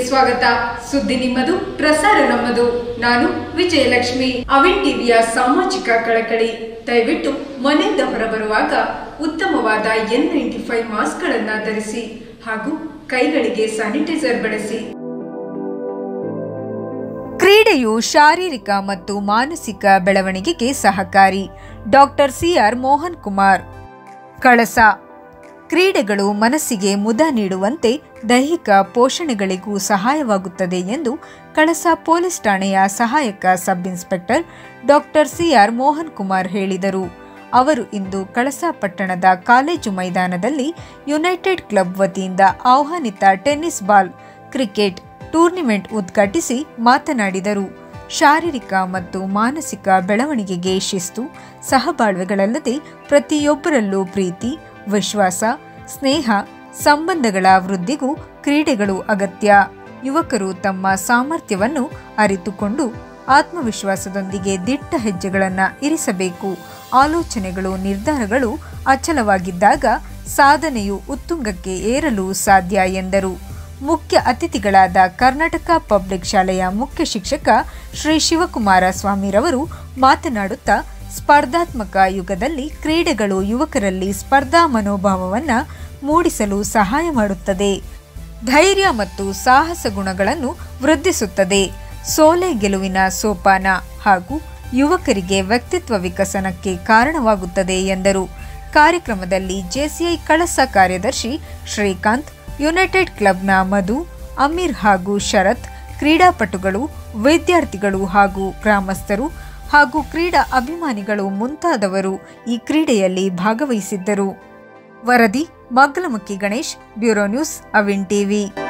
ಸ್ವಾಗತ ಸುದ್ದಿ ನಿಮ್ಮದು ಪ್ರಸಾರ ನಮ್ಮದು ನಾನು ವಿಜಯಲಕ್ಷ್ಮಿ ಅವಿನ್ ಟಿವಿಯ ಸಾಮಾಜಿಕ ಕಳಕಳಿ ದಯವಿಟ್ಟು ಮನೆಯಿಂದ ಹೊರಬರುವಾಗ ಉತ್ತಮವಾದ ಎನ್ ನೈಂಟಿ ಫೈವ್ ಮಾಸ್ಕ್ಗಳನ್ನ ಧರಿಸಿ ಹಾಗೂ ಕೈಗಳಿಗೆ ಸ್ಯಾನಿಟೈಸರ್ ಬಳಸಿ ಕ್ರೀಡೆಯು ಶಾರೀರಿಕ ಮತ್ತು ಮಾನಸಿಕ ಬೆಳವಣಿಗೆಗೆ ಸಹಕಾರಿ ಡಾಕ್ಟರ್ ಸಿಆರ್ ಮೋಹನ್ ಕುಮಾರ್ ಕಳಸ ಕ್ರೀಡೆಗಳು ಮನಸ್ಸಿಗೆ ಮುದ ನೀಡುವಂತೆ ದೈಹಿಕ ಪೋಷಣೆಗಳಿಗೂ ಸಹಾಯವಾಗುತ್ತದೆ ಎಂದು ಕಳಸ ಪೊಲೀಸ್ ಠಾಣೆಯ ಸಹಾಯಕ sub inspector doctor CR Mohan Kumar ಹೇಳಿದರು ಅವರು ಇಂದು ಕಳಸ ಪಟ್ಟಣದ ಕಾಲೇಜು ಮೈದಾನದಲ್ಲಿ ಯುನೈಟೆಡ್ ಕ್ಲಬ್ ವತಿಯಿಂದ ಆಹ್ವಾನಿತ ಟೆನ್ನಿಸ್ ಬಾಲ್ ಕ್ರಿಕೆಟ್ ಟೂರ್ನಿಮೆಂಟ್ ಉದ್ಘಾಟಿಸಿ ಮಾತನಾಡಿದರು ಶಾರೀರಿಕ ಮತ್ತು ಮಾನಸಿಕ ಬೆಳವಣಿಗೆಗೆ ಶಿಸ್ತು ಸಹಬಾಳ್ವೆಗಳಲ್ಲದೆ ಪ್ರತಿಯೊಬ್ಬರಲ್ಲೂ ಪ್ರೀತಿ ವಿಶ್ವಾಸ ಸ್ನೇಹ ಸಂಬಂಧಗಳ ವೃದ್ಧಿಗೂ ಕ್ರೀಡೆಗಳು ಅಗತ್ಯ ಯುವಕರು ತಮ್ಮ ಸಾಮರ್ಥ್ಯವನ್ನು ಅರಿತುಕೊಂಡು ಆತ್ಮವಿಶ್ವಾಸದೊಂದಿಗೆ ದಿಟ್ಟ ಹೆಜ್ಜೆಗಳನ್ನು ಇರಿಸಬೇಕು ಆಲೋಚನೆಗಳು ನಿರ್ಧಾರಗಳು ಅಚಲವಾಗಿದ್ದಾಗ ಸಾಧನೆಯು ಉತ್ತುಂಗಕ್ಕೆ ಏರಲು ಸಾಧ್ಯ ಎಂದರು ಮುಖ್ಯ ಅತಿಥಿಗಳಾದ ಕರ್ನಾಟಕ ಪಬ್ಲಿಕ್ ಶಾಲೆಯ ಮುಖ್ಯ ಶಿಕ್ಷಕ ಶ್ರೀ ಶಿವಕುಮಾರ ಸ್ವಾಮಿರವರು ಮಾತನಾಡುತ್ತಾ ಸ್ಪರ್ಧಾತ್ಮಕ ಯುಗದಲ್ಲಿ ಕ್ರೀಡೆಗಳು ಯುವಕರಲ್ಲಿ ಸ್ಪರ್ಧಾ ಮನೋಭಾವವನ್ನು ಮೂಡಿಸಲು ಸಹಾಯ ಮಾಡುತ್ತದೆ ಧೈರ್ಯ ಮತ್ತು ಸಾಹಸ ಗುಣಗಳನ್ನು ವೃದ್ಧಿಸುತ್ತದೆ ಸೋಲೆ ಗೆಲುವಿನ ಸೋಪಾನ ಹಾಗೂ ಯುವಕರಿಗೆ ವ್ಯಕ್ತಿತ್ವ ವಿಕಸನಕ್ಕೆ ಕಾರಣವಾಗುತ್ತದೆ ಎಂದರು ಕಾರ್ಯಕ್ರಮದಲ್ಲಿ ಜೆಸಿಐ ಕಳಸ ಕಾರ್ಯದರ್ಶಿ ಶ್ರೀಕಾಂತ್ ಯುನೈಟೆಡ್ ಕ್ಲಬ್ನ ಮಧು ಅಮೀರ್ ಹಾಗೂ ಶರತ್ ಕ್ರೀಡಾಪಟುಗಳು ವಿದ್ಯಾರ್ಥಿಗಳು ಹಾಗೂ ಗ್ರಾಮಸ್ಥರು ಹಾಗೂ ಕ್ರೀಡಾ ಅಭಿಮಾನಿಗಳು ಮುಂತಾದವರು ಈ ಕ್ರೀಡೆಯಲ್ಲಿ ಭಾಗವಹಿಸಿದ್ದರು ವರದಿ Maggalamukhi Ganesh bureau news Avin TV